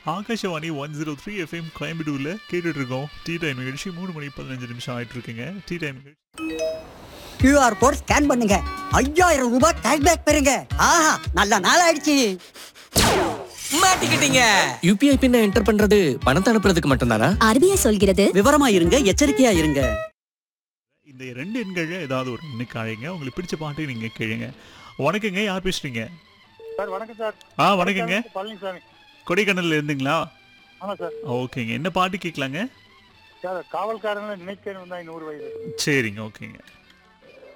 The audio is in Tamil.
Akashvani one zero three FM கோயம்புத்தூரில் கேட்டுட்டு இருக்கோம் டீ டைம் நிகழ்ச்சி மூணு மணி பதினஞ்சு நிமிஷம் ஆயிட்டு இருக்குங்க டீ டைம் நிகழ்ச்சி கியூஆர் கோட் ஸ்கேன் பண்ணுங்க ஐயாயிரம் ரூபாய் கேஷ்பேக் பெறுங்க ஆஹா நல்ல நாள் ஆயிடுச்சு மாட்டிக்கிட்டீங்க யூபிஐ பின்ன என்டர் பண்றது பணத்தை அனுப்புறதுக்கு மட்டும்தானா ஆர்பிஐ சொல்கிறது விவரமா இருங்க எச்சரிக்கையா இருங்க இந்த ரெண்டு எண்களில் ஏதாவது ஒரு எண்ணுக்கு அழைங்க உங்களுக்கு பிடிச்ச பாட்டை நீங்கள் கேளுங்க வணக்கங்க யார் பேசுறீங்க சார் வணக்கம் சார் ஆ வணக்கங்க பழனிசாமி கொடைக்கானல்ல இருந்துங்களா ஆமாம் சார் ஓகேங்க என்ன பாட்டு கேட்கலாங்க சார் காவல்காரங்களை நினைக்கிறேன் தான் நூறு வயது சரிங்க ஓகேங்க